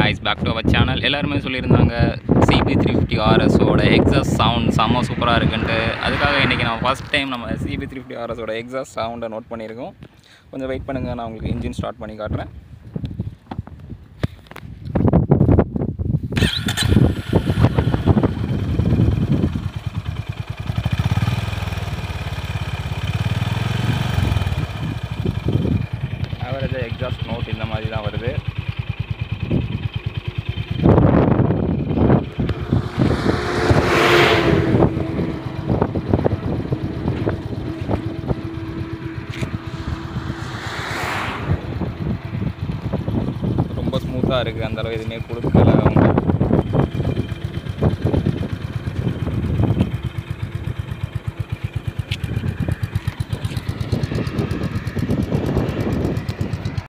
guys back to அவர் channel எல்லாருமே சொல்லியிருந்தாங்க சிபி த்ரீ ஃபிஃப்டி ஆர்எஸோட எக்ஸாஸ்ட் சவுண்ட் செம்ம சூப்பராக இருக்குன்ட்டு அதுக்காக இன்றைக்கி நம்ம ஃபஸ்ட் டைம் நம்ம சிபி த்ரீ ஃபிஃப்டி ஆர்எஸோட எக்ஸாஸ்ட் சவுண்டை நோட் பண்ணியிருக்கோம் கொஞ்சம் வெயிட் பண்ணுங்கள் நான் உங்களுக்கு இன்ஜின் ஸ்டார்ட் பண்ணி காட்டுறேன் ஆவரேஜாக எக்ஸாஸ்ட் நோட் இந்த மாதிரி தான் வருது ரொம்ப ஸ்மூத்தாக இருக்குது அந்தளவு எதுவுமே கொடுக்கல அவங்க